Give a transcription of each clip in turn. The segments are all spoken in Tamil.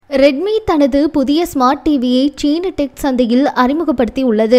ரெட்மி தனது புதிய ஸ்மார்ட் டிவியை சீன டெக் சந்தையில் அறிமுகப்படுத்தி உள்ளது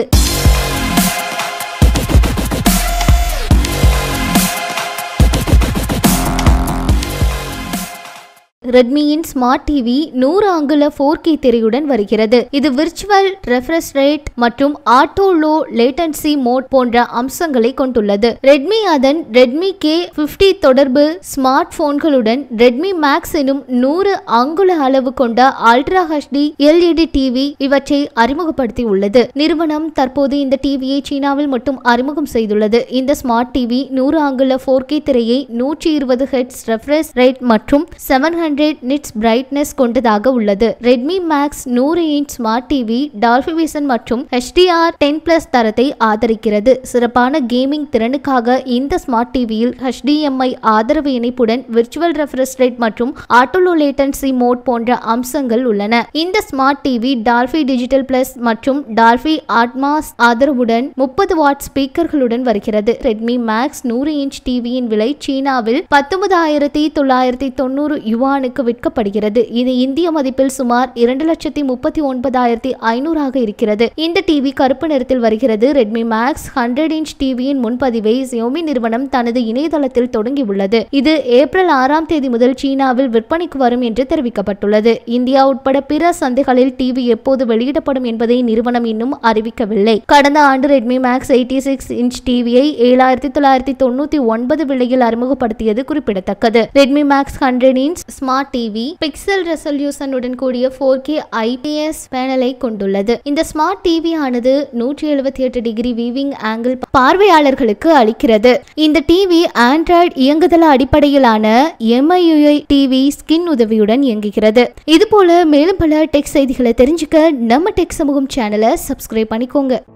ரெட்மியின் ஸ்மார்ட் டிவி நூறு அங்குல ஃபோர் கே திரையுடன் வருகிறது இது விர்ச்சுவல் ரெஃப்ரெஷ் ரேட் மற்றும் ஆட்டோ லோ லேட்டன்சி மோட் போன்ற அம்சங்களை கொண்டுள்ளது ரெட்மி அதன் ரெட்மி கே பிப்டி தொடர்பு ஸ்மார்ட் போன்களுடன் ரெட்மி மேக்ஸ் எனும் நூறு அங்குல அளவு கொண்ட அல்ட்ரா ஹெச்டி எல்இடி டிவி இவற்றை அறிமுகப்படுத்தி உள்ளது நிறுவனம் தற்போது இந்த டிவியை சீனாவில் மட்டும் அறிமுகம் செய்துள்ளது இந்த ஸ்மார்ட் டிவி நூறு அங்குல ஃபோர் கே திரையை நூற்றி இருபது ஹெட்ஸ் ரெஃப்ரெஷ் ரேட் மற்றும் செவன் ஹண்ட்ரட் நிட்ஸ் பிரைட்னஸ் கொண்டதாக உள்ளது ரெட்மி மேக்ஸ் நூறு inch smart TV Dolby Vision மற்றும் HDR டென் பிளஸ் தரத்தை ஆதரிக்கிறது சிறப்பான கேமிங் திறனுக்காக இந்த ஸ்மார்ட் டிவியில் HDMI ஆதரவு இணைப்புடன் விர்ச்சுவல் ரெஃப்ரெஷ் ரேட் மற்றும் ஆட்டோலோ லேட்டன்சி மோட் போன்ற அம்சங்கள் உள்ளன இந்த smart TV Dolby digital plus மற்றும் டால்பி ஆட்மாஸ் ஆதரவுடன் முப்பது வாட் ஸ்பீக்கர்களுடன் வருகிறது ரெட்மி மேக்ஸ் நூறு இன்ச் டிவியின் விலை சீனாவில் பத்தொன்பதாயிரத்தி தொள்ளாயிரத்தி தொண்ணூறு யுவானுக்கு விற்கப்படுகிறது இது இந்திய மதிப்பில் சுமார் இரண்டு லட்சத்தி முப்பத்தி ஒன்பதாயிரத்தி ஐநூறாக இருக்கிறது இந்த டிவி கருப்பு நிறத்தில் வருகிறது ரெட்மி மேக்ஸ் ஹண்ட்ரட் இன்ச் டிவியின் முன்பதிவை Xiaomi நிறுவனம் தனது இணையதளத்தில் தொடங்கியுள்ளது இது ஏப்ரல் ஆறாம் தேதி முதல் சீனாவில் விற்பனைக்கு வரும் என்று தெரிவிக்கப்பட்டுள்ளது இந்தியா உட்பட பிற சந்தைகளில் டிவி எப்போது வெளியிடப்படும் என்பதை நிறுவனம் இன்னும் அறிவிக்கவில்லை கடந்த ஆண்டு Redmi Max eighty six inch டிவியை ஏழாயிரத்தி தொள்ளாயிரத்தி தொண்ணூத்தி ஒன்பது விலையில் அறிமுகப்படுத்தியது குறிப்பிடத்தக்கது Redmi Max hundred inch smart TV pixel ரெசல்யூஷனுடன் கூடிய ஃபோர் கே ஐபிஎஸ் பேனலை கொண்டுள்ளது இந்த ஸ்மார்ட் டிவி ஆனது நூற்றி எழுபத்தி எட்டு டிகிரி வீவிங் ஆங்கிள் பார்வையாளர்களுக்கு அளிக்கிறது இந்த டிவி ஆண்ட்ராய்டு இயங்குதள அடிப்படையிலான எம்ஐயுஐ டிவி ஸ்கின் உதவியுடன் இயங்குகிறது இது போல மேலும் பல டெக் செய்திகளை தெரிஞ்சுக்க நம்ம டெக் சமூகம் சேனலை சப்ஸ்கிரைப் பண்ணிக்கோங்க